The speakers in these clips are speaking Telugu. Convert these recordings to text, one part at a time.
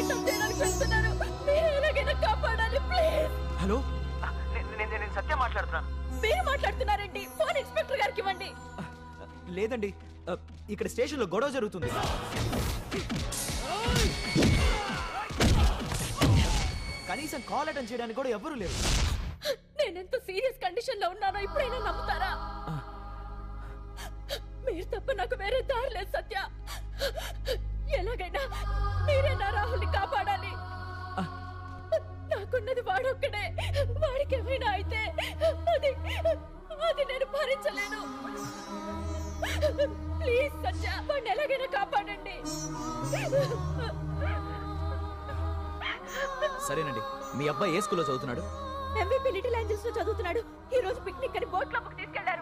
కిడ్నాప్ చేయడానికి వెళ్తున్నారు మీరు ఎలాగైనా కాపాడాలి ప్లీజ్ హలో నేను సత్యం మాట్లాడుతున్నాను మీరు మాట్లాడుతున్నారండి ఫోన్ ఇన్స్పెక్టర్ గారికి ఇవ్వండి లేదండి ఆ, ఇక్కడ స్టేషన్లో గొడవ జరుగుతుంది కనీసం కాల్ అటెండ్ చేయడానికి కూడా ఎవరూ లేరు నేనెంత సీరియస్ కండిషన్ లో ఉన్నానో ఇప్పుడైనా నమ్ముతారా మీరు తప్ప నాకు వేరే దారి లేదు సత్య ఎలాగైనా మీరే నా రాహుల్ని కాపాడాలి నాకున్నది వాడొక్కడే వాడికి ఏమైనా అయితే అది అది నేను భరించలేను ప్లీజ్ సత్య వాడిని ఎలాగైనా కాపాడండి సరేనండి మీ అబ్బాయి ఏ స్కూల్లో చదువుతున్నాడు ఎంవిపి లిటిల్ ఏంజల్స్ లో చదువుతున్నాడు ఈ రోజు పిక్నిక్ అని బోట్ క్లబ్ తీసుకెళ్లారు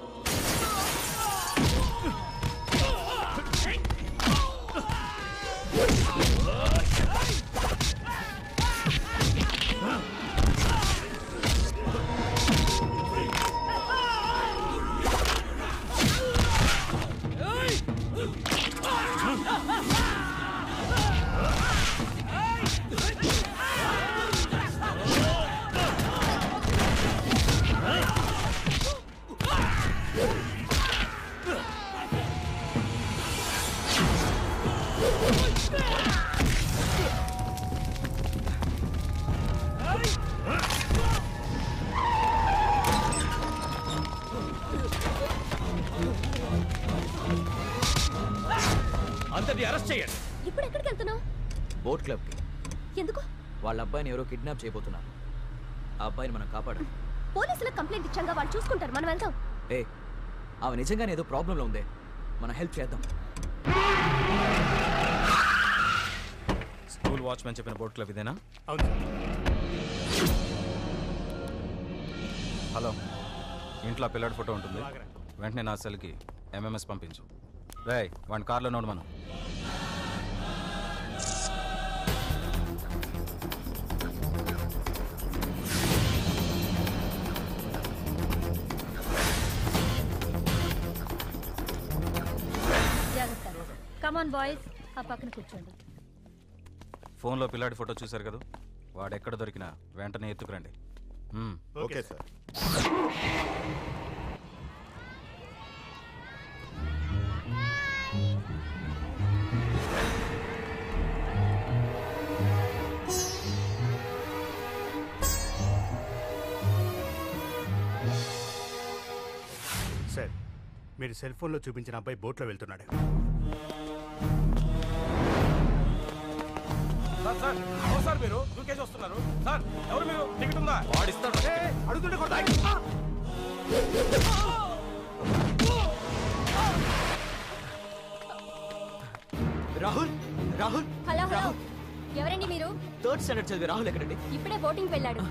అందరినీ అరెస్ట్ చేయండి ఇప్పుడు ఎక్కడికి వెళ్తున్నావు బోట్ క్లబ్కి ఎందుకు వాళ్ళ అబ్బాయిని ఎవరో కిడ్నాప్ చేయబోతున్నారు ఆ అబ్బాయిని మనం కాపాడాలి పోలీసులకు కంప్లైంట్ ఇచ్చాక వాళ్ళు చూసుకుంటారు మనం వెళ్దాం ఏ ఆమె నిజంగానే ఏదో ప్రాబ్లంలో ఉందే మనం హెల్ప్ చేద్దాం స్కూల్ వాచ్మెన్ చెప్పిన బోట్ క్లబ్ ఇదేనా అవును హలో ఇంట్లో ఆ పిల్లాడి ఫోటో ఉంటుంది వెంటనే నా సెల్కి ఎంఎంఎస్ పంపించు రే వాడి కార్లో నోడు మనం జాగ్రత్త కమాన్ బాయ్స్ ఆ పక్కన కూర్చోండి ఫోన్లో పిల్లాడి ఫోటో చూశారు కదా వాడు ఎక్కడ దొరికినా వెంటనే ఎత్తుకురండి మ్మ్. ఓకే సార్ సార్ మీరు సెల్ ఫోన్లో చూపించిన అబ్బాయి బోట్లో వెళ్తున్నాడు సార్ సార్ ఎవరు సార్ మీరు దూకేసి వస్తున్నారు సార్ ఎవరు మీరు టికెట్ ఉందా వాడిస్తాడు అడుగుతుంటే కొడతా. రాహుల్ రాహుల్ హలో హలో ఎవరండి మీరు థర్డ్ స్టాండర్డ్ చదివే రాహుల్ ఎక్కడండి ఇప్పుడే బోటింగ్ వెళ్ళాడు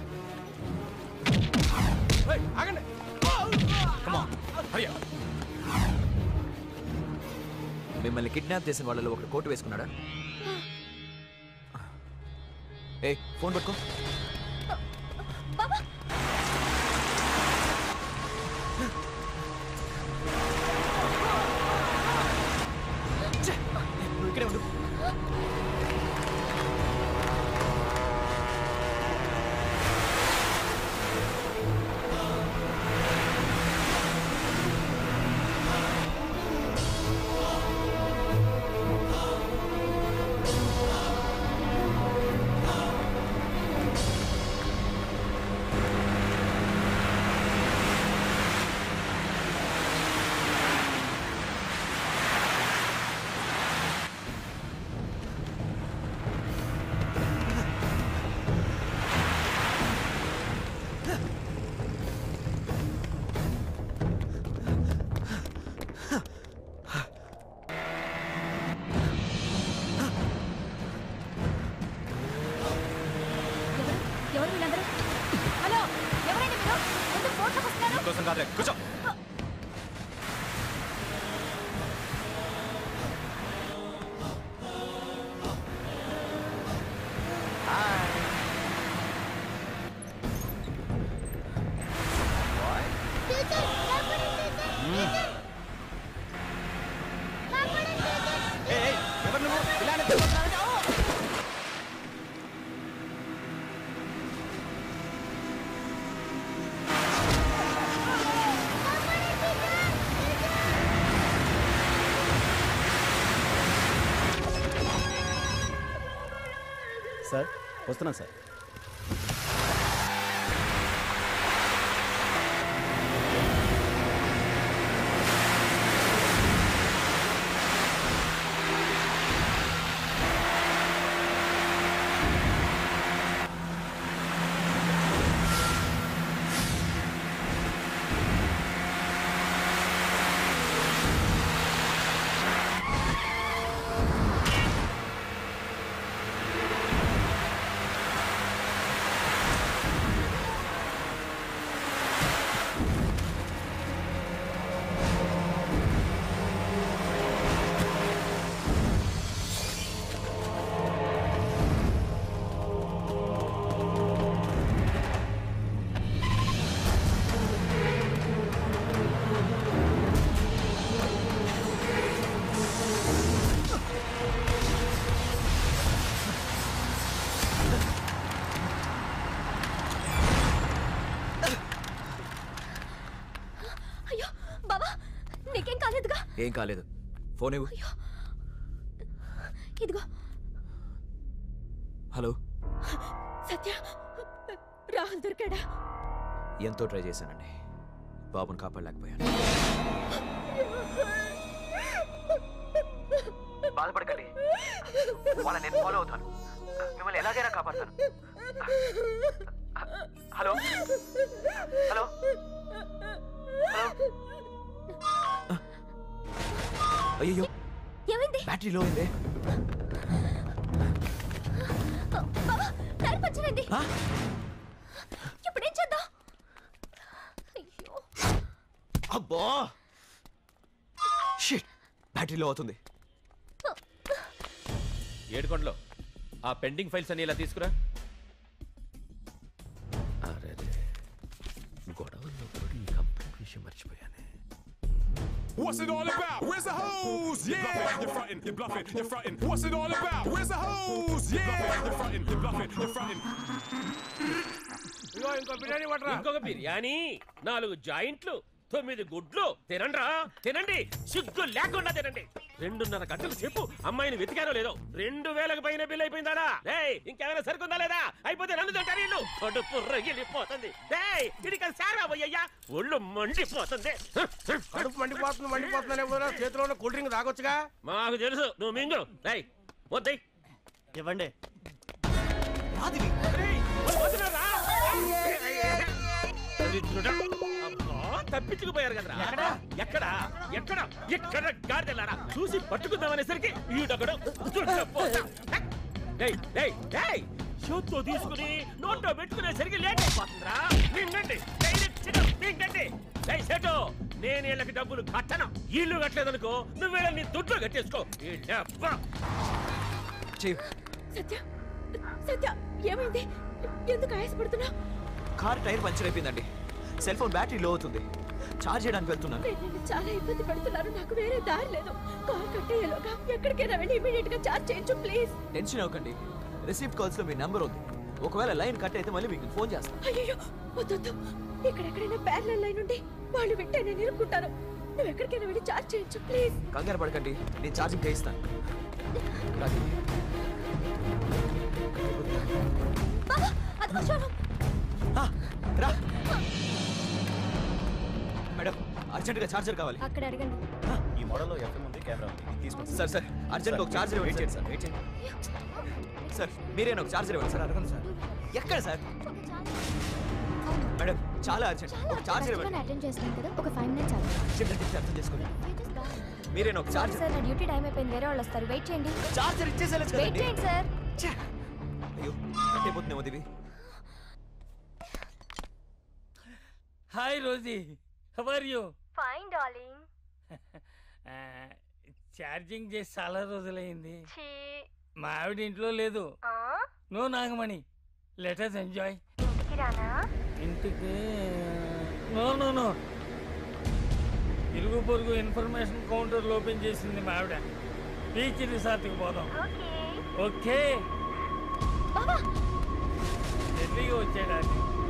ఏయ్, ఆగండి హరియా మిమ్మల్ని కిడ్నాప్ చేసిన వాళ్ళలో ఒకడు కోటు వేసుకున్నాడా ఏ ఫోన్ పట్టుకో బాబా నువ్వు ఇక్కడే ఉండు ఎవరు ఎవరు వీళ్ళందరూ హలో ఎవరండి మీరు ఎందుకు బోట్లోకి వస్తున్నారు కోసం కాదులే కూర్చో ఏయ్, ఏయ్, ఎవరు నువ్వు ఇలా ఎందుకు వస్తున్నావు? సార్ వస్తున్నాను సార్ అయ్యో బాబా నీకేం కాలేదుగా ఏం కాలేదు ఫోన్ ఇవ్వు ఇదిగో హలో సత్య రాహుల్ దొరికాడా ఎంతో ట్రై చేశానండి బాబుని కాపాడలేకపోయాను బాధపడకండి వాళ్ళ నేను ఫాలో అవుతాను మిమ్మల్ని ఎలాగైనా కాపాడతాను హలో హలో హలో అయ్యో ఏమైంది బ్యాటరీ లో అయిందే బాబా టైర్ పంచర్ అయింది ఆ? ఇప్పుడేం చేద్దాం అయ్యో అబ్బా షిట్ బ్యాటరీ లో అవుతుంది ఏడుకొండలో ఆ పెండింగ్ ఫైల్స్ అన్ని ఇలా తీసుకురా గొడవల్లో కూడా ఈ కంప్లైంట్ విషయం మర్చిపోయానే What's it all about? Where's the hose? Yeah, you're frontin', you're bluffing, you're frontin'. What's it all about? Where's the hose? Yeah, you're frontin', you're bluffing, you're frontin'. ఇదిగో ఇంకో బిర్యానీ పట్టరా ఇంకొక బిర్యానీ నాలుగు జాయింట్లు తొమ్మిది గుడ్లు తినండ్రా తినండి సిగ్గు లేకుండా తినండి రెండున్నర గంటల సేపు అమ్మాయిని వెతికారో లేదో రెండు వేలకు పైన బిల్ అయిపోయిందా రేయ్ ఇంకేమైనా సరుకుందా లేదా అయిపోతే నన్ను తింటారు వీళ్ళు కడుపు రగిలిపోతుంది రేయ్ ఇది సారా పోయ్యా ఒళ్ళు మండిపోతుంది కడుపు మండిపోతుంది మండిపోతుందని ఎవరైనా చేతిలో ఉన్న కూల్ డ్రింక్ తాగొచ్చుగా మాకు తెలుసు నువ్వు మింగు రేయ్ వద్దయ్ ఇవ్వండి తప్పించుకుపోయారు కదరా ఎక్కడ ఎక్కడ ఎక్కడ గాడిదెల్లారా చూసి పట్టుకుందామనేసరికి ఈడొకడు షోతో తీసుకుని నోట్లో పెట్టుకునేసరికి లేట్ అయిపోతుందిరా మింగండి డైరెక్ట్ మింగండి డై సెటో నేను వీళ్ళకి డబ్బులు కట్టను ఇల్లు కట్టలేదనుకో నువ్వు వీళ్ళని దుడ్లో కట్టేసుకో ఈ డబ్బా చెయ్యి సత్య సత్య ఏమైంది ఎందుకు ఆయాసపడుతున్నా కార్ టైర్ పంచర్ అయిపోయిందండి సెల్ ఫోన్ బ్యాటరీ లో అవుతుంది చార్జ్ చేయడానికి వెళ్తున్నాను నేను నిన్ను చాలా ఇబ్బంది పడుతున్నాను నాకు వేరే దారి లేదు కాల్ కట్టేయలోగా ఎక్కడికైనా వెళ్ళి ఇమీడియట్ గా చార్జ్ చేయించు ప్లీజ్ టెన్షన్ అవ్వకండి రిసీవ్డ్ కాల్స్ లో మీ నెంబర్ ఉంది ఒకవేళ లైన్ కట్ అయితే మళ్ళీ మీకు ఫోన్ చేస్తాను అయ్యో వద్దొద్దు ఇక్కడెక్కడైనా ప్యారలల్ లైన్ ఉండి వాళ్ళు వింటే నేను ఇరుక్కుంటాను నువ్వు ఎక్కడికైనా వెళ్ళి చార్జ్ చేయించు ప్లీజ్ కంగారు పడకండి నేను ఛార్జింగ్ చేయిస్తాను రాజీ. బాబా అదిగో షోరూమ్ ఆ, రా మేడం అర్జెంటుగా ఛార్జర్ కావాలి అక్కడ అడగండి ఈ మోడల్లో ఎఫ్ఎం ఉంది కెమెరా ఉంది ఇది తీసుకోండి సార్ సార్ అర్జెంట్ ఒక ఛార్జర్ ఇవ్వండి చేయండి సార్ వెయిట్ చేయండి సార్ మీరేనా ఒక ఛార్జర్ ఇవ్వండి సార్ అడగండి సార్ ఎక్కడ సార్ మేడం చాలా అర్జెంట్ ఒక ఛార్జర్ ఇవ్వండి అటెండ్ చేస్తున్నాను కదా ఒక ఫైవ్ మినిట్స్ చాలు చెప్తే చెప్తే అర్థం చేసుకోండి మీరేనా ఒక సారీ ఛార్జర్ సార్ నా డ్యూటీ టైం అయిపోయింది వేరే వాళ్ళు వస్తారు వెయిట్ చేయండి ఛార్జర్ ఇచ్చేసేయచ్చు వెయిట్ కదండి చేయండి సార్ ఛే! అయ్యో కట్ అయిపోతున్నామో దివి hi Rosie how are you fine darling charging చేసి చాలా రోజులైంది మా ఆవిడ ఇంట్లో లేదు నో నాగమణి లెటర్స్ ఎంజాయ్ ఇంటికి నో నో నో ఇరుగు పొరుగు ఇన్ఫర్మేషన్ కౌంటర్ ఓపెన్ చేసింది మా ఆవిడ బీచ్ రిసార్ట్కి పోదాం ఓకే బాబా ఢిల్లీకి వచ్చాడాన్ని